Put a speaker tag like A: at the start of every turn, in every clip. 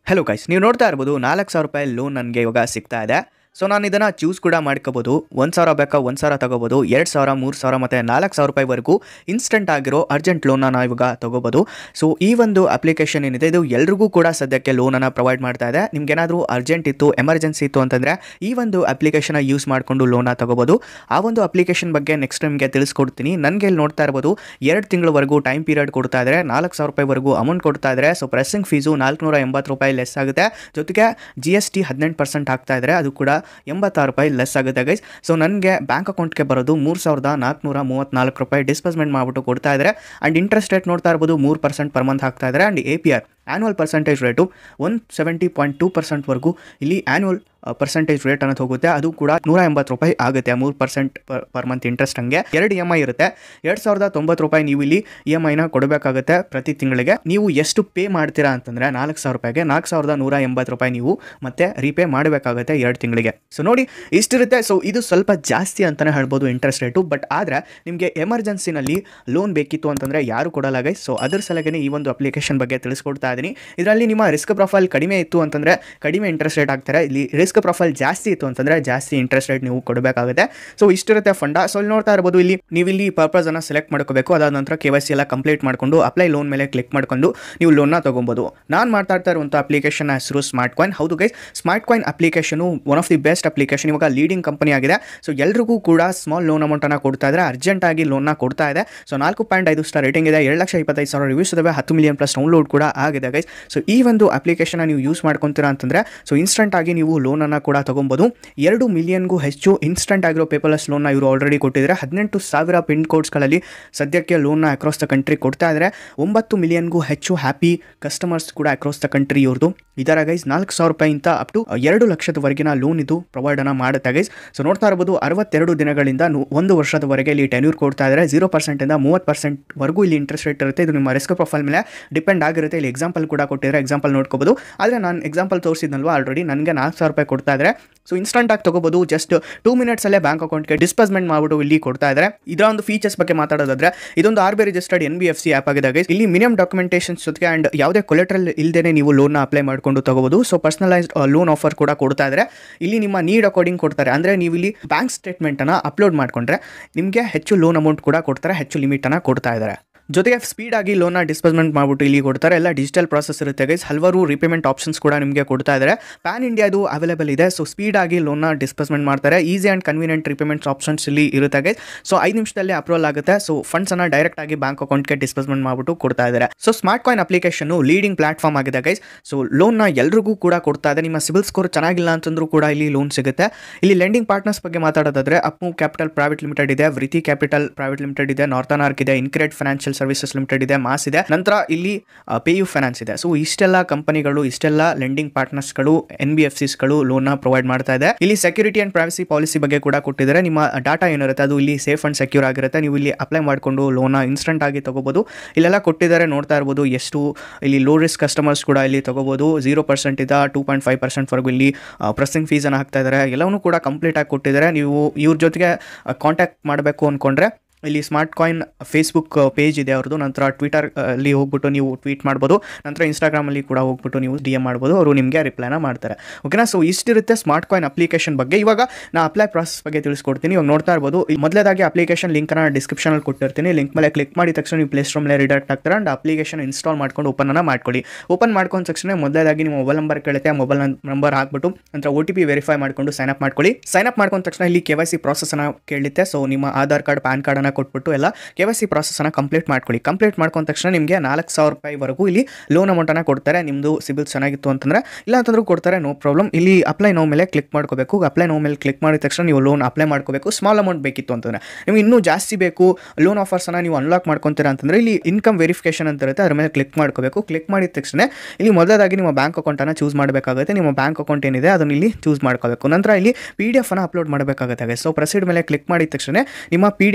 A: Hello guys ನೀವು ನೋಡ್ತಾ ಇರ್ಬೋದು ನಾಲ್ಕು ಸಾವಿರ ರೂಪಾಯಿ ಲೋನ್ ನನಗೆ ಇವಾಗ ಸಿಗ್ತಾ ಇದೆ ಸೊ ನಾನು ಇದನ್ನು ಚೂಸ್ ಕೂಡ ಮಾಡ್ಕೋಬೋದು ಒಂದು ಸಾವಿರ ಬೇಕಾ ಒಂದು ಸಾವಿರ ತಗೋಬೋದು ಎರಡು ಸಾವಿರ ಮೂರು ಸಾವಿರ ಮತ್ತು ನಾಲ್ಕು ಸಾವಿರ ರೂಪಾಯಿವರೆಗೂ ಇನ್ಸ್ಟೆಂಟ್ ಆಗಿರೋ ಅರ್ಜೆಂಟ್ ಲೋನ್ನ ನಾವು ಇವಾಗ ತಗೋಬೋದು ಸೊ ಈ ಒಂದು ಅಪ್ಲಿಕೇಶನ್ ಏನಿದೆ ಇದು ಎಲ್ರಿಗೂ ಕೂಡ ಸದ್ಯಕ್ಕೆ ಲೋನನ್ನು ಪ್ರೊವೈಡ್ ಮಾಡ್ತಾ ಇದೆ ನಿಮ್ಗೇನಾದರೂ ಅರ್ಜೆಂಟ್ ಇತ್ತು ಎಮರ್ಜೆನ್ಸಿ ಇತ್ತು ಅಂತಂದರೆ ಈ ಒಂದು ಅಪ್ಲಿಕೇಶನ್ ಯೂಸ್ ಮಾಡಿಕೊಂಡು ಲೋನ ತಗೋಬೋದು ಆ ಒಂದು ಅಪ್ಲಿಕೇಶನ್ ಬಗ್ಗೆ ನೆಕ್ಸ್ಟ್ ನಿಮಗೆ ತಿಳಿಸ್ಕೊಡ್ತೀನಿ ನನಗೆ ಇಲ್ಲಿ ನೋಡ್ತಾ ಇರ್ಬೋದು ಎರಡು ತಿಂಗಳವರೆಗೂ ಟೈಮ್ ಪೀರಿಯಡ್ ಕೊಡ್ತಾ ಇದ್ದಾರೆ ನಾಲ್ಕು ಸಾವಿರ ರೂಪಾಯಿವರೆಗೂ ಅಮೌಂಟ್ ಕೊಡ್ತಾ ಇದ್ದಾರೆ ಸೊ ಪ್ರೆಸ್ಸಿಂಗ್ ಫೀಸು ನಾಲ್ಕುನೂರ ಎಂಬತ್ತು ರೂಪಾಯಿ ಲೆಸ್ ಆಗುತ್ತೆ ಜೊತೆಗೆ ಜಿ ಎಸ್ ಟಿ ಹದಿನೆಂಟು ಪರ್ಸೆಂಟ್ ಆಗ್ತಾ ಇದ್ದಾರೆ ಅದು ಕೂಡ ಎಂಬತ್ತಾರು ರೂಪಾಯಿ ಲೆಸ್ ಆಗುತ್ತೆ ಗೈಸ್ ಸೊ ನನಗೆ ಬ್ಯಾಂಕ್ ಅಕೌಂಟ್ಗೆ ಬರೋದು ಮೂರು ಸಾವಿರದ ನಾಲ್ಕುನೂರ ಮೂವತ್ತ್ನಾಲ್ಕು ರೂಪಾಯಿ ಡಿಸ್ಬರ್ಸ್ಮೆಂಟ್ ಮಾಡಿಬಿಟ್ಟು ಕೊಡ್ತಾ ಇದ್ದಾರೆ ಆ್ಯಂಡ್ ಇಂಟ್ರೆಸ್ಟ್ ರೇಟ್ ನೋಡ್ತಾ ಇರ್ಬೋದು ಮೂರು ಪರ್ಸೆಂಟ್ ಪರ್ ಮಂತ್ ಹಾಕ್ತಾ ಇದ್ದಾರೆ and A P R annual percentage rate one seventy point two ಪರ್ಸೆಂಟ್ವರೆಗೂ ಇಲ್ಲಿ ಆ್ಯನ್ಯುವಲ್ ಪರ್ಸೆಂಟೇಜ್ ರೇಟ್ ಅನ್ನೋದು ಹೋಗುತ್ತೆ ಅದು ಕೂಡ ನೂರ ಎಂಬತ್ತು ರೂಪಾಯಿ ಆಗುತ್ತೆ ಮೂರು ಪರ್ಸೆಂಟ್ ಪರ್ ಮಂತ್ ಇಂಟ್ರೆಸ್ಟ್ ಹಂಗೆ ಎರಡು ಇ ಎಮ್ ಐ ಇರುತ್ತೆ ಎರಡು ಸಾವಿರದ ತೊಂಬತ್ತು ರೂಪಾಯಿ ನೀವು ಇಲ್ಲಿ ಇ ಎಮ್ ಐನ ಕೊಡಬೇಕಾಗುತ್ತೆ ಪ್ರತಿ ತಿಂಗಳಿಗೆ ನೀವು ಎಷ್ಟು ಪೇ ಮಾಡ್ತೀರಾ ಅಂತಂದರೆ ನಾಲ್ಕು ಸಾವಿರ ರೂಪಾಯಿಗೆ ನಾಲ್ಕು ಸಾವಿರದ ನೂರ ಎಂಬತ್ತು ರೂಪಾಯಿ ನೀವು ಮತ್ತೆ ರೀಪೇ ಮಾಡಬೇಕಾಗುತ್ತೆ ಎರಡು ತಿಂಗಳಿಗೆ ಸೊ ನೋಡಿ ಇಷ್ಟಿರುತ್ತೆ ಸೊ ಇದು ಸ್ವಲ್ಪ ಜಾಸ್ತಿ ಅಂತಲೇ ಹೇಳ್ಬೋದು ಇಂಟ್ರೆಸ್ಟ್ ರೇಟು ಬಟ್ ಆದರೆ ನಿಮಗೆ ಎಮರ್ಜೆನ್ಸಿನಲ್ಲಿ ಲೋನ್ ಬೇಕಿತ್ತು ಅಂತಂದರೆ ಯಾರು ಕೊಡಲ್ಲ ಗೈಸ್ ಸೊ ಅದ್ರ ಸಲಗೇ ಈ ಒಂದು ಅಪ್ಲಿಕೇಶನ್ ಬಗ್ಗೆ ತಿಳಿಸ್ಕೊಡ್ತಾ ಇದ್ದೀನಿ ಇದರಲ್ಲಿ ನಿಮ್ಮ ರಿಸ್ಕ್ ಪ್ರೊಫೈಲ್ ಕಡಿಮೆ ಇತ್ತು ಅಂತಂದರೆ ಕಡಿಮೆ ಇಂಟ್ರೆಸ್ಟ್ ರೇಟ್ ಆಗ್ತಾರೆ ಇಲ್ಲಿ ರಿಸ್ಕ್ ಪ್ರೊಫೈಲ್ ಜಾಸ್ತಿ ಇತ್ತು ಅಂತಂದರೆ ಜಾಸ್ತಿ ಇಂಟ್ರೆಸ್ಟ್ ರೇಟ್ ನೀವು ಕೊಡಬೇಕಾಗುತ್ತೆ ಸೊ ಇಷ್ಟಿರುತ್ತೆ ಫಂಡ ಸೊ ಇಲ್ಲಿ ನೋಡ್ತಾ ಇರ್ಬೋದು ಇಲ್ಲಿ ನೀವು ಇಲ್ಲಿ ಪರ್ಪಸ್ ಅನ್ನು ಸೆಲೆಕ್ಟ್ ಮಾಡ್ಕೋಬೇಕು ಅದಾದ ನಂತರ ಕೆ ವೈ ಸಿ ಎಲ್ಲ ಕಂಪ್ಲೀಟ್ ಮಾಡಿಕೊಂಡು ಅಪ್ಲೈ ಲೋನ್ ಮೇಲೆ ಕ್ಲಿಕ್ ಮಾಡ್ಕೊಂಡು ನೀವು ಲೋನ್ನ ತಗೊಬೋದು ನಾನು ಮಾತಾಡ್ತಾ ಇರುವಂಥ ಅಪ್ಲಿಕೇಶನ್ ಹೆಸರು ಸ್ಮಾರ್ಟ್ ಕಾಯಿನ್ ಹೌದು guys Smart Coin application one of the best application ಇವಾಗ ಲೀಡಿಂಗ್ ಕಂಪನಿ ಆಗಿದೆ ಸೊ ಎಲ್ರಿಗೂ ಕೂಡ ಸ್ಮಾಲ್ ಲೋನ್ ಅಮೌಂಟನ್ನು ಕೊಡ್ತಾ ಇದ್ದಾರೆ ಅರ್ಜೆಂಟ್ ಆಗಿ ಲೋನ್ನ ಕೊಡ್ತಾ ಇದೆ ಸೊ ನಾಲ್ಕು ಪಾಯಿಂಟ್ ಐದು ಸ್ಟಾರ್ ರೇಟಿಂಗ್ ಇದೆ ಎರಡು ಲಕ್ಷ ಇಪ್ಪತ್ತೈದು ಸಾವಿರ ರಿವ್ಯೂಸ್ ಇದಾವೆ ಹತ್ತು ಮಿಲಿಯನ್ ಪ್ಲಸ್ ಡೌನ್ಲೋಡ್ ಕೂಡ ಆಗಿದೆ ಗೈಸ್ ಸೊ ಈ ಒಂದು ಅಪ್ಲಿಕೇಶನ್ ನೀವು ಯೂಸ್ ಮಾಡ್ಕೊತೀರಾ ಅಂತಂದರೆ ಸೊ ಇನ್ಸ್ಟಂಟ್ ಆಗಿ ನೀವು ಲೋನನ್ನು ಕೂಡ ತಗೊಬೋದು ಎರಡು ಮಿಲಿಯನ್ಗೂ ಹೆಚ್ಚು ಇನ್ಸ್ಟಂಟ್ ಆಗಿರೋ ಪೇಪರ್ಲೆಸ್ ಲೋನ್ನ ಇವರು ಆಲ್ರೆಡಿ ಕೊಟ್ಟಿದ್ದಾರೆ ಹದಿನೆಂಟು ಸಾವಿರ ಪಿನ್ ಕೋಡ್ಸ್ಗಳಲ್ಲಿ ಸದ್ಯಕ್ಕೆ ಲೋನ್ನ ಅಕ್ರಾಸ್ ದ ಕಂಟ್ರಿ ಕೊಡ್ತಾ ಇದ್ದಾರೆ ಒಂಬತ್ತು ಮಿಲಿಯನ್ಗೂ ಹೆಚ್ಚು ಹ್ಯಾಪಿ ಕಸ್ಟಮರ್ಸ್ ಕೂಡ ಅಕ್ರಾಸ್ ದ ಕಂಟ್ರಿ ಇವ್ರದ್ದು ಇದರ ಗೈಸ್ ನಾಲ್ಕು ಸಾವಿರ ರೂಪಾಯಿಂದ ಅಪ್ ಟು ಎರಡು ಲಕ್ಷದವರೆಗಿನ ಲೋನ್ ಇದು ಪ್ರೊವೈಡ್ ಅನ್ನ ಮಾಡುತ್ತೆ ಗೈಸ್ ಸೊ ನೋಡ್ತಾ ಇರ್ಬೋದು ಅರವತ್ತೆರಡು ದಿನಗಳಿಂದ ನು- ಒಂದು ವರ್ಷದವರೆಗೆ ಇಲ್ಲಿ ಟೆನ್ಯೂರ್ ಕೊಡ್ತಾ ಇದ್ದಾರೆ ಜೀರೋ ಪರ್ಸೆಂಟಿಂದ ಮೂವತ್ತು ಪರ್ಸೆಂಟ್ವರೆಗೂ ಇಲ್ಲಿ ಇಂಟ್ರೆಸ್ಟ್ ರೇಟ್ ಇರುತ್ತೆ ಇದು ನಿಮ್ಮ ರಿಸ್ಕ್ ಪ್ರೊಫೈಲ್ ಮೇಲೆ ಡಿಪೆಂಡ್ ಆಗಿರುತ್ತೆ ಇಲ್ಲಿ ಎಕ್ಸಾಂಪಲ್ ಕೂಡ ಕೊಟ್ಟಿದ್ದಾರೆ ಎಕ್ಸಾಂಪಲ್ ನೋಡ್ಕೋಬೋದು ಆದರೆ ನಾನು ಎಕ್ಸಾಂಪಲ್ ತೋರಿಸಿದ್ನಲ್ವ ಆಲ್ರೆಡಿ ನನಗೆ ನಾಲ್ಕು ಸಾವಿರ ರೂಪಾಯಿ ಕೊಡ್ತಾ ಇದ್ದಾರೆ ಸೊ ಇನ್ಸ್ಟಂಟ್ ಆಗಿ ತಗೋಬೋದು ಜಸ್ಟ್ ಟೂ ಮಿನಿಟ್ಸಲ್ಲೇ ಬ್ಯಾಂಕ್ ಅಕೌಂಟ್ಗೆ ಡಿಸ್ಬರ್ಸ್ಮೆಂಟ್ ಮಾಡಿಬಿಟ್ಟು ಇಲ್ಲಿ ಕೊಡ್ತಾ ಇದ್ದಾರೆ ಇದರ ಒಂದು ಫೀಚರ್ಸ್ ಬಗ್ಗೆ ಮಾತಾಡೋದಾದ್ರೆ ಇದೊಂದು R B registered N B F C app ಆಗಿದೆ guys. ಇಲ್ಲಿ ಮಿನಿಮಮ್ ಡಾಕ್ಯುಮೆಂಟೇಷನ್ಸ್ ಜೊತೆಗೆ ಆ್ಯಂಡ್ ಯಾವುದೇ ಕೊಲೆಟ್ರಲ್ ಇಲ್ಲದೇ ನೀವು ಲೋನ್ನ ಅಪ್ಲೈ ಮಾಡಿಕೊಂಡು ತಗೋಬೋದು ಸೊ ಪರ್ಸನಲೈಸ್ಡ್ ಲೋನ್ ಆಫರ್ ಕೂಡ ಕೊಡ್ತಾ ಇದ್ದಾರೆ ಇಲ್ಲಿ ನಿಮ್ಮ ನೀಡ್ ಅಕಾರ್ಡಿಂಗ್ ಕೊಡ್ತಾರೆ ಅಂದರೆ ನೀವು ಇಲ್ಲಿ ಬ್ಯಾಂಕ್ ಸ್ಟೇಟ್ಮೆಂಟನ್ನು ಅಪ್ಲೋಡ್ ಮಾಡಿಕೊಂಡ್ರೆ ನಿಮಗೆ ಹೆಚ್ಚು ಲೋನ್ ಅಮೌಂಟ್ ಕೂಡ ಕೊಡ್ತಾರೆ ಹೆಚ್ಚು ಲಿಮಿಟನ್ನು ಕೊಡ್ತಾ ಇದ್ದಾರೆ ಜೊತೆಗೆ ಸ್ಪೀಡ್ ಆಗಿ ಲೋನ್ನ ಡಿಸ್ಬರ್ಸ್ಮೆಂಟ್ ಮಾಡ್ಬಿಟ್ಟು ಇಲ್ಲಿ ಕೊಡ್ತಾರೆ ಎಲ್ಲ ಡಿಜಿಟಲ್ ಪ್ರಾಸೆಸ್ ಇರುತ್ತೆ ಗೈಸ್ ಹಲವಾರು ರಿಪೇಮೆಂಟ್ ಆಪ್ಷನ್ಸ್ ಕೂಡ ನಿಮಗೆ ಕೊಡ್ತಾ ಇದ್ದಾರೆ ಪ್ಯಾನ್ ಇಂಡಿಯಾದು ಅವೈಲೇಬಲ್ ಇದೆ ಸೊ ಸ್ಪೀಡ್ ಆಗಿ ಲೋನ್ನ ಡಿಸ್ಬರ್ಸ್ಮೆಂಟ್ ಮಾಡ್ತಾರೆ easy and convenient repayments options ಇಲ್ಲಿ ಇರುತ್ತೆ ಗೈಸ್ ಸೊ ಐದು ನಿಮಿಷದಲ್ಲಿ ಅಪ್ರೂವಲ್ ಆಗುತ್ತೆ ಸೊ ಫಂಡ್ಸ್ ಅನ್ನ ಡೈರೆಕ್ಟ್ ಆಗಿ ಬ್ಯಾಂಕ್ ಅಕೌಂಟ್ಗೆ ಡಿಸ್ಬರ್ಸ್ಮೆಂಟ್ ಮಾಡ್ಬಿಟ್ಟು ಕೊಡ್ತಾ ಇದ್ದಾರೆ so Smart Coin application leading platform ಆಗಿದೆ ಗೈಸ್ ಸೊ ಲೋನ್ನ ಎಲ್ರಿಗೂ ಕೂಡ ಕೊಡ್ತಾ ಇದೆ ನಿಮ್ಮ ಸಿಬಿಲ್ ಸ್ಕೋರ್ ಚೆನ್ನಾಗಿಲ್ಲ ಅಂತಂದ್ರೂ ಕೂಡ ಇಲ್ಲಿ ಲೋನ್ ಸಿಗುತ್ತೆ ಇಲ್ಲಿ ಲೆಂಡಿಂಗ್ ಪಾರ್ಟ್ನರ್ಸ್ ಬಗ್ಗೆ ಮಾತಾಡೋದಾದ್ರೆ ಅಪ್ಮೂ ಕ್ಯಾಪಿಟಲ್ ಪ್ರೈವೇಟ್ ಲಿಮಿಟೆಡ್ ಇದೆ ವೃತಿ ಕ್ಯಾಪಿಟಲ್ ಪ್ರೈವೇಟ್ ಲಿಮಿಟೆಡ್ ಇದೆ ನಾರ್ಥನ್ ಆರ್ಕ್ ಇದೆ ಇನ್ಕ್ರೆಡ್ ಫೈನಾನ್ಷಿಯಲ್ ಸರ್ವಿಸಸ್ ಲಿಮಿಟೆಡ್ ಇದೆ ಮಾಸ್ ಇದೆ ನಂತರ ಇಲ್ಲಿ ಪೇ ಯು ಫೈನಾನ್ಸ್ ಇದೆ ಸೊ ಇಷ್ಟೆಲ್ಲ ಕಂಪನಿಗಳು ಇಷ್ಟೆಲ್ಲ ಲೆಂಡಿಂಗ್ ಪಾರ್ಟ್ನರ್ಸ್ಗಳು ಎನ್ ಬಿ ಎಫ್ ಸಿಸ್ಗಳು ಲೋನ್ನ ಪ್ರೊವೈಡ್ ಮಾಡ್ತಾ ಇದೆ ಇಲ್ಲಿ ಸೆಕ್ಯೂರಿಟಿ ಅಂಡ್ ಪ್ರೈವಸಿ ಪಾಲಿಸಿ ಬಗ್ಗೆ ಕೂಡ ಕೊಟ್ಟಿದ್ದಾರೆ ನಿಮ್ಮ ಡಾಟಾ ಏನಿರುತ್ತೆ ಅದು ಇಲ್ಲಿ ಸೇಫ್ ಅಂಡ್ ಸೆಕ್ಯೂರ್ ಆಗಿರುತ್ತೆ ನೀವು ಇಲ್ಲಿ ಅಪ್ಲೈ ಮಾಡಿಕೊಂಡು ಲೋನ ಇನ್ಸ್ಟಂಟ್ ಆಗಿ ತಗೋಬಹುದು ಇಲ್ಲೆಲ್ಲ ಕೊಟ್ಟಿದ್ದಾರೆ ನೋಡ್ತಾ ಇರ್ಬೋದು ಎಷ್ಟು ಇಲ್ಲಿ ಲೋ ರಿಸ್ಕ್ ಕಸ್ಟಮರ್ಸ್ ಕೂಡ ಇಲ್ಲಿ ತಗೋಬಹುದು ಜೀರೋ ಪರ್ಸೆಂಟ್ ಇಂದ ಟೂ ಪಾಯಿಂಟ್ ಫೈವ್ ಪರ್ಸೆಂಟ್ವರೆಗೂ ಇಲ್ಲಿ ಪ್ರೊಸೆಸಿಂಗ್ ಫೀಸನ್ನು ಹಾಕ್ತಾ ಇದ್ದಾರೆ ಎಲ್ಲವನ್ನೂ ಕೂಡ ಕಂಪ್ಲೀಟ್ ಆಗಿ ಕೊಟ್ಟಿದ್ದಾರೆ ನೀವು ಇವ್ರ ಜೊತೆಗೆ ಕಾಂಟ್ಯಾಕ್ಟ್ ಮಾಡಬೇಕು ಅಂದ್ಕೊಂಡ್ರೆ ಇಲ್ಲಿ ಸ್ಮಾರ್ಟ್ ಕಾಯಿನ್ ಫೇಸ್ಬುಕ್ ಪೇಜ್ ಇದೆ ಅವ್ರದ್ದು ನಂತರ ಟ್ವಿಟರ್ ಅಲ್ಲಿ ಹೋಗ್ಬಿಟ್ಟು ನೀವು ಟ್ವೀಟ್ ಮಾಡ್ಬೋದು ನಂತರ ಇನ್ಸ್ಟಾಗ್ರಾಮಲ್ಲಿ ಕೂಡ ಹೋಗ್ಬಿಟ್ಟು ನೀವು ಡಿ ಎಮ್ ಮಾಡ್ಬೋದು ಅವರು ನಿಮಗೆ ರಿಪ್ಲೈನ ಮಾಡ್ತಾರೆ ಓಕೆನಾ ಸೊ ಇಷ್ಟಿರುತ್ತೆ ಸ್ಮಾರ್ಟ್ ಕಾಯಿನ್ ಅಪ್ಲಿಕೇಶನ್ ಬಗ್ಗೆ ಇವಾಗ ನಾ ಅಪ್ಲೈ ಪ್ರಾಸೆಸ್ ಬಗ್ಗೆ ತಿಳಿಸ್ಕೊಡ್ತೀನಿ ಇವಾಗ ನೋಡ್ತಾ ಇರ್ಬೋದು ಈ ಮೊದಲೇದಾಗಿ ಅಪ್ಲಿಕೇಶನ್ ಲಿಂಕನ್ನು ಡಿಸ್ಕ್ರಿಪ್ಷನಲ್ಲಿ ಕೊಟ್ಟಿರ್ತೀನಿ ಲಿಂಕ್ ಮೇಲೆ ಕ್ಲಿಕ್ ಮಾಡಿದ ತಕ್ಷಣ ನೀವು ಪ್ಲೇ ಸ್ಟೋರ್ ಮೇಲೆ ರಿಡಕ್ಟ್ ಆಗ್ತಾರೆ ಅಂಡ್ ಅಪ್ಲಿಕೇಶನ್ ಇನ್ಸ್ಟಾಲ್ ಮಾಡ್ಕೊಂಡು ಓಪನ್ ಅನ್ನ ಮಾಡ್ಕೊಳ್ಳಿ ಓಪನ್ ಮಾಡ್ಕೊಂಡ ತಕ್ಷಣ ಮೊದಲೇದಾಗಿ ನಿಮ್ಮ ಮೊಬೈಲ್ ನಂಬರ್ ಕೇಳುತ್ತೆ ಆ ಮೊಬೈಲ್ ನಂಬರ್ ಹಾಕ್ಬಿಟ್ಟು ನಂತರ ಒ ಟಿ ಪಿ ವೆರಿಫೈ ಮಾಡ್ಕೊಂಡು ಸೈನ್ ಅಪ್ ಮಾಡ್ಕೊಳ್ಳಿ ಸೈನ್ ಅಪ್ ಮಾಡ್ಕೊಂಡ ತಕ್ಷಣ ಇಲ್ಲಿ ಕೆ ವೈ ಸಿ ಪ್ರಾಸೆಸ್ನ ಕೇಳುತ್ತೆ ಸೊ ನಿಮ್ಮ ಆಧಾರ್ ಕಾರ್ಡ್ ಪ್ಯಾನ್ ಕಾರ್ಡನ್ನು ಕೊಟ್ಬಿಟ್ಟು ಎಲ್ಲ ಕೆ ವೈ ಸಿ ಪ್ರಾಸೆಸ್ನ ಕಂಪ್ಲೀಟ್ ಮಾಡ್ಕೊಳ್ಳಿ ಕಂಪ್ಲೀಟ್ ಮಾಡ್ಕೊಂಡ ತಕ್ಷಣ ನಿಮಗೆ ನಾಲ್ಕು ಸಾವಿರ ರೂಪಾಯಿವರೆಗೂ ಇಲ್ಲಿ ಲೋನ್ ಅಮೌಂಟನ್ನು ಕೊಡ್ತಾರೆ ನಿಮ್ಮದು ಸಿಬಿಲ್ ಚೆನ್ನಾಗಿತ್ತು ಅಂತಂದರೆ ಇಲ್ಲ ಅಂತಂದ್ರೂ ಕೊಡ್ತಾರೆ ನೋ ಪ್ರಾಬ್ಲಮ್ ಇಲ್ಲಿ ಅಪ್ಲೈ ನೋ ಮೇಲೆ ಕ್ಲಿಕ್ ಮಾಡ್ಕೋಬೇಕು ಅಪ್ಲೈ ನೋ ಮೇಲೆ ಕ್ಲಿಕ್ ಮಾಡಿದ ತಕ್ಷಣ ನೀವು ಲೋನ್ ಅಪ್ಲೈ ಮಾಡ್ಕೋಬೇಕು ಸ್ಮಾಲ್ ಅಮೌಂಟ್ ಬೇಕಿತ್ತು ಅಂತಂದರೆ ನಿಮ್ಗೆ ಇನ್ನೂ ಜಾಸ್ತಿ ಬೇಕು ಲೋನ್ ಆಫರ್ಸನ್ನು ನೀವು ಅನ್ಲಾಕ್ ಮಾಡ್ಕೊತೀರಾ ಅಂತಂದರೆ ಇಲ್ಲಿ ಇನ್ಕಮ್ ವೆರಿಫಿಕೇಶನ್ ಅಂತ ಇರುತ್ತೆ ಅದ್ರ ಮೇಲೆ ಕ್ಲಿಕ್ ಮಾಡ್ಕೋಬೇಕು ಕ್ಲಿಕ್ ಮಾಡಿದ ತಕ್ಷಣ ಇಲ್ಲಿ ಮೊದಲಾಗಿ ನಿಮ್ಮ ಬ್ಯಾಂಕ್ ಅಕೌಂಟನ್ನು ಚೂಸ್ ಮಾಡಬೇಕಾಗುತ್ತೆ ನಿಮ್ಮ ಬ್ಯಾಂಕ್ ಅಕೌಂಟ್ ಏನಿದೆ ಅದನ್ನು ಇಲ್ಲಿ ಚೂಸ್ ಮಾಡ್ಕೋಬೇಕು ನಂತರ ಇಲ್ಲಿ ಪಿ ಡಿ ಎಫ್ ಅನ್ನು ಅಪ್ಲೋಡ್ ಮಾಡಬೇಕಾಗುತ್ತೆ ಸೊ ಪ್ರೊಸೀಡ್ ಮೇಲೆ ಕ್ಲಿಕ್ ಮಾಡಿದ ತಕ್ಷಣ ನಿಮ್ಮ ಪಿ ಡಿ ಎಫ್ ಅನ್ನು ಅಪ್ಲೋಡ್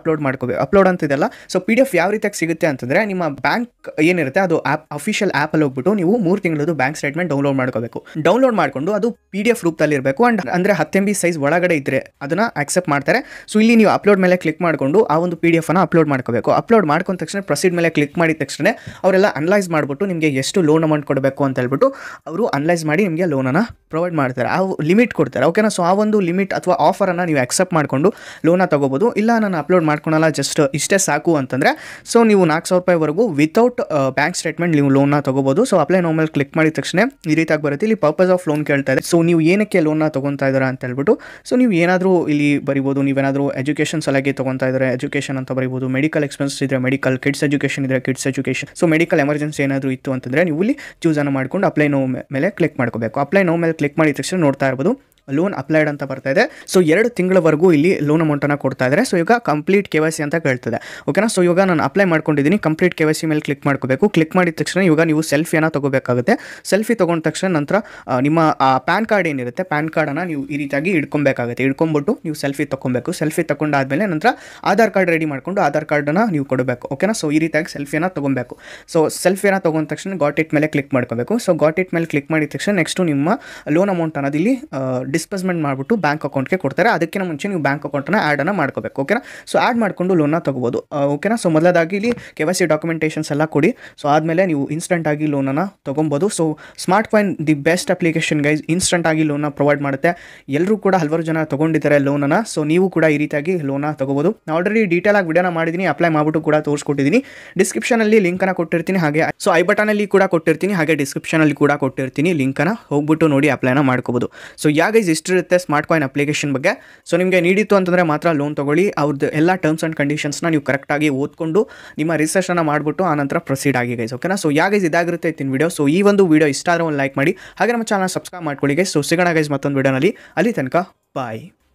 A: ಅಪ್ಲೋಡ್ ಮಾಡ್ಕೋಬೇಕು ಅಪ್ಲೋಡ್ ಅಂತಿದೆಲ್ಲ ಸೊ ಪಿ ಡಿ ಎಫ್ ಯಾವ ರೀತಿಯಾಗಿ ಸಿಗುತ್ತೆ ಅಂತಂದರೆ ನಿಮ್ಮ ಬ್ಯಾಂಕ್ ಏನಿರುತ್ತೆ ಅದು ಆ್ಯಪ್ ಅಫಿಷಿಯಲ್ ಆ್ಯಪಲ್ಲಿ ಹೋಗ್ಬಿಟ್ಟು ನೀವು ಮೂರು ತಿಂಗಳದ್ದು ಬ್ಯಾಂಕ್ ಸ್ಟೇಟ್ಮೆಂಟ್ ಡೌನ್ಲೋಡ್ ಮಾಡ್ಕೋಬೇಕು ಡೌನ್ಲೋಡ್ ಮಾಡಿಕೊಂಡು ಅದು ಪಿ ಡಿ ಎಫ್ ರೂಪದಲ್ಲಿ ಇರಬೇಕು ಅಂಡ್ ಅಂದರೆ ಹತ್ತು ಎಂ ಬಿ ಸೈಜ್ ಒಳಗಡೆ ಇದ್ದರೆ ಅದನ್ನು ಆಕ್ಸೆಪ್ಟ್ ಮಾಡ್ತಾರೆ ಸೊ ಇಲ್ಲಿ ನೀವು ಅಪ್ಲೋಡ್ ಮೇಲೆ ಕ್ಲಿಕ್ ಮಾಡಿಕೊಂಡು ಆ ಒಂದು ಪಿ ಡಿ ಎಫನ್ನು ಅಪ್ಲೋಡ್ ಮಾಡ್ಕೋಬೇಕು ಅಪ್ಲೋಡ್ ಮಾಡ್ಕೊಂಡ ತಕ್ಷಣ ಪ್ರೊಸೀಡ್ ಮೇಲೆ ಕ್ಲಿಕ್ ಮಾಡಿದ ತಕ್ಷಣ ಅವರೆಲ್ಲ ಅನಲೈಸ್ ಮಾಡಿಬಿಟ್ಟು ನಿಮಗೆ ಎಷ್ಟು ಲೋನ್ ಅಮೌಂಟ್ ಕೊಡಬೇಕು ಅಂತ ಹೇಳ್ಬಿಟ್ಟು ಅವರು ಅನಲೈಸ್ ಮಾಡಿ ನಿಮಗೆ ಲೋನನ್ನು ಪ್ರೊವೈಡ್ ಮಾಡ್ತಾರೆ ಆ ಲಿಮಿಟ್ ಕೊಡ್ತಾರೆ ಓಕೆನಾ ಸೊ ಆ ಒಂದು ಲಿಮಿಟ್ ಅಥವಾ ಆಫರನ್ನು ನೀವು ಅಕ್ಸೆಪ್ಟ್ ಮಾಡಿಕೊಂಡು ಲೋನ ತಗೋಬೋದು ಇಲ್ಲ ನಾನು ಅಪ್ಲೋಡ್ ಮಾಡ್ಕೊಳಲ್ಲ ಜಸ್ಟ್ ಇಷ್ಟೇ ಸಾಕು ಅಂತಂದರೆ ಸೊ ನೀವು ನಾಲ್ಕು ಸಾವಿರ ರೂಪಾಯಿವರೆಗೂ ವಿತೌಟ್ ಬ್ಯಾಂಕ್ ಸ್ಟೇಟ್ಮೆಂಟ್ ನೀವು ಲೋನ್ನ ತಗೋಬೋದು ಸೊ ಅಪ್ಲೈ ನೋ ಮೇಲೆ ಕ್ಲಿಕ್ ಮಾಡಿದ ತಕ್ಷಣ ಈ ರೀತಿಯಾಗಿ ಬರುತ್ತೆ ಇಲ್ಲಿ ಪರ್ಪಸ್ ಆಫ್ ಲೋನ್ ಕೇಳ್ತಾ ಇದೆ ಸೊ ನೀವು ಏನಕ್ಕೆ ಲೋನ್ನ ತೊಗೊತಾ ಇದ್ದೀರಾ ಅಂತ ಹೇಳ್ಬಿಟ್ಟು ಸೊ ನೀವು ಏನಾದರೂ ಇಲ್ಲಿ ಬರಿಬೋದು ನೀವೇನಾದರೂ ಎಜುಕೇಷನ್ ಸಲಹೆ ತೊಗೊತಾ ಇದ್ದಾರೆ ಎಜುಕೇಷನ್ ಅಂತ ಬರಿಬೋದು ಮೆಡಿಕಲ್ ಎಕ್ಸ್ಪೆನ್ಸ್ ಇದ್ರೆ ಮೆಡಿಕಲ್ ಕಿಡ್ಸ್ ಎಜುಕೇಷನ್ ಇದ್ರೆ kids education so medical emergency ಏನಾದರೂ ಇತ್ತು ಅಂತಂದರೆ ನೀವು ಇಲ್ಲಿ ಚೂಸನ್ನು ಮಾಡ್ಕೊಂಡು ಅಪ್ಲೈ ನೋ ಮೇಲೆ ಕ್ಲಿಕ್ ಮಾಡ್ಕೋಬೇಕು ಅಪ್ಲೈ ನೋ ಮೇಲೆ ಕ್ಲಿಕ್ ಮಾಡಿದ ತಕ್ಷಣ ನೋಡ್ತಾ ಇರ್ಬೋದು ಲೋನ್ ಅಪ್ಲೈಡ್ ಅಂತ ಬರ್ತಾ ಇದೆ ಸೊ ಎರಡು ತಿಂಗಳವರೆಗೂ ಇಲ್ಲಿ ಲೋನ್ ಅಮೌಂಟನ್ನು ಕೊಡ್ತಾ ಇದ್ದಾರೆ ಸೊ ಈಗ ಕಂಪ್ಲೀಟ್ ಕೆ ವೈ ಸಿ ಅಂತ ಕೇಳ್ತದೆ ಓಕೆನಾ ಸೊ ಇವಾಗ ನಾನು ಅಪ್ಲೈ ಮಾಡ್ಕೊಂಡಿದ್ದೀನಿ ಕಂಪ್ಲೀಟ್ ಕೆ ವೈ ಸಿ ಮೇಲೆ ಕ್ಲಿಕ್ ಮಾಡ್ಕೋಬೇಕು ಕ್ಲಿಕ್ ಮಾಡಿದ ತಕ್ಷಣ ಇವಾಗ ನೀವು ಸೆಲ್ಫಿಯನ್ನು ತಗೋಬೇಕಾಗುತ್ತೆ ಸೆಲ್ಫಿ ತೊಗೊಂಡ ತಕ್ಷಣ ನಂತರ ಆ, ನಿಮ್ಮ ಪ್ಯಾನ್ ಕಾರ್ಡ್ ಏನಿರುತ್ತೆ ಪ್ಯಾನ್ ಕಾರ್ಡನ್ನು ನೀವು ಈ ರೀತಿಯಾಗಿ ಇಟ್ಕೊಬೇಕಾಗುತ್ತೆ ಇಟ್ಕೊಂಡ್ಬಿಟ್ಟು ನೀವು ಸೆಲ್ಫಿ ತೊಗೊಬೇಕು ಸೆಲ್ಫಿ ತೊಗೊಂಡಾದ್ಮೇಲೆ ನಂತರ ಆಧಾರ್ ಕಾರ್ಡ್ ರೆಡಿ ಮಾಡಿಕೊಂಡು ಆಧಾರ್ ಕಾರ್ಡನ್ನು ನೀವು ಕೊಡಬೇಕು ಓಕೆನಾ ಸೊ ಈ ರೀತಿಯಾಗಿ ಸೆಲ್ಫಿಯನ್ನು ತೊಗೊಬೇಕು ಸೊ ಸೆಲ್ಫಿಯನ್ನು ತೊಗೊಂಡ ತಕ್ಷಣ ಗಾಟ್ ಇಟ್ ಮೇಲೆ ಕ್ಲಿಕ್ ಮಾಡ್ಕೋಬೇಕು ಸೊ ಗಾಟ್ ಇಟ್ ಮೇಲೆ ಕ್ಲಿಕ್ ಮಾಡಿದ ತಕ್ಷಣ ನೆಕ್ಸ್ಟು ನಿಮ್ಮ ಲೋನ್ ಅಮೌಂಟ್ ಅನ್ನೋದು ಇಲ್ಲಿ ಡಿಸ್ಪಸ್ಮೆಂಟ್ ಮಾಡಿಬಿಟ್ಟು ಬ್ಯಾಂಕ್ ಅಕೌಂಟ್ಗೆ ಕೊಡ್ತಾರೆ ಅದಕ್ಕಿಂತ ಮುಂಚೆ ನೀವು ಬ್ಯಾಂಕ್ ಅಕೌಂಟನ್ನು ಆ್ಯಡನ್ನು ಮಾಡ್ಕೋಬೇಕು ಓಕೆನಾ ಸೊ ಆ್ಯಡ್ ಮಾಡಿಕೊಂಡು ಲೋನ್ನ ತೊಗೋಬೋದು ಓಕೆನಾ ಸೊ ಮೊದಲದಾಗಿ ಇಲ್ಲಿ ಕೆ ವೈ ಸಿ ಡಾಕ್ಯುಮೆಂಟೇಷನ್ಸ್ ಎಲ್ಲ ಕೊಡಿ ಸೊ ಆದಮೇಲೆ ನೀವು ಇನ್ಸ್ಟೆಂಟ್ ಆಗಿ ಲೋನನ್ನು ತೊಗೊಬೋದು so Smart Coin the best application guys instant ಆಗಿ ಲೋನ್ನ ಪ್ರೊವೈಡ್ ಮಾಡುತ್ತೆ ಎಲ್ಲರೂ ಕೂಡ ಹಲವಾರು ಜನ ತೊಗೊಂಡಿದ್ದಾರೆ ಲೋನನ್ನು ಸೊ ನೀವು ಕೂಡ ಈ ರೀತಿಯಾಗಿ ಲೋನ ತೊಗೋಬೋದು ನಾನು ಆಲ್ರೆಡಿ ಡೀಟೇಲ್ ಆಗಿ ವಿಡಿಯೋನ ಮಾಡಿದ್ದೀನಿ ಅಪ್ಲೈ ಮಾಡಿಬಿಟ್ಟು ಕೂಡ ತೋರಿಸ್ಕೊಟ್ಟಿದ್ದೀನಿ ಡಿಸ್ಕ್ರಿಪ್ಷನಲ್ಲಿ ಲಿಂಕನ್ನು ಕೊಟ್ಟಿರ್ತೀನಿ ಹಾಗೆ ಸೊ ಐ ಬಟನಲ್ಲಿ ಕೂಡ ಕೊಟ್ಟಿರ್ತೀನಿ ಹಾಗೆ ಡಿಸ್ಕ್ರಿಪ್ಷನಲ್ಲಿ ಕೂಡ ಕೊಟ್ಟಿರ್ತೀನಿ ಲಿಂಕನ್ನು ಹೋಗ್ಬಿಟ್ಟು ನೋಡಿ ಅಪ್ಲೈನ ಮಾಡ್ಕೋಬೋದು ಸೊ ಯಾಗೈಸ್ ಇಷ್ಟಿರುತ್ತೆ ಸ್ಮಾರ್ಟ್ ಕಾಯಿನ್ ಅಪ್ಲಿಕೇಶನ್ ಬಗ್ಗೆ ಸೊ ನಿಮಗೆ ನೀಡಿತ್ತು ಅಂತಂದರೆ ಮಾತ್ರ ಲೋನ್ ತೊಗೊಳ್ಳಿ ಅವ್ರದ್ದು ಎಲ್ಲ ಟರ್ಮ್ಸ್ ಆ್ಯಂಡ್ ಕಂಡೀಷನ್ಸ್ನ ನೀವು ಕರೆಕ್ಟಾಗಿ ಓದ್ಕೊಂಡು ನಿಮ್ಮ ರಿಸರ್ಚನ್ನು ಮಾಡಿಬಿಟ್ಟು ಆನಂತರ ಪ್ರೊಸೀಡ್ ಆಗಿ ಗೈಸ್ ಓಕೆನಾ ಸೊ ಯಾಗೈಸ್ ಇದಾಗಿರುತ್ತೆ ಇತ್ತಿನ ವಿಡಿಯೋ ಸೊ ಈ ಒಂದು ವಿಡಿಯೋ ಇಷ್ಟ ಆದರೆ ಒಂದು ಲೈಕ್ ಮಾಡಿ ಹಾಗೆ ನಮ್ಮ ಚಾನಲ್ ಸಬ್ಸ್ಕ್ರೈಬ್ ಮಾಡ್ಕೊಳ್ಳಿ ಗೈಸ್ ಸೊ ಸಿಗೋಣ ಗೈಸ್ ಮತ್ತೊಂದು ವಿಡಿಯೋನಲ್ಲಿ ಅಲ್ಲಿ ತನಕ ಬಾಯ್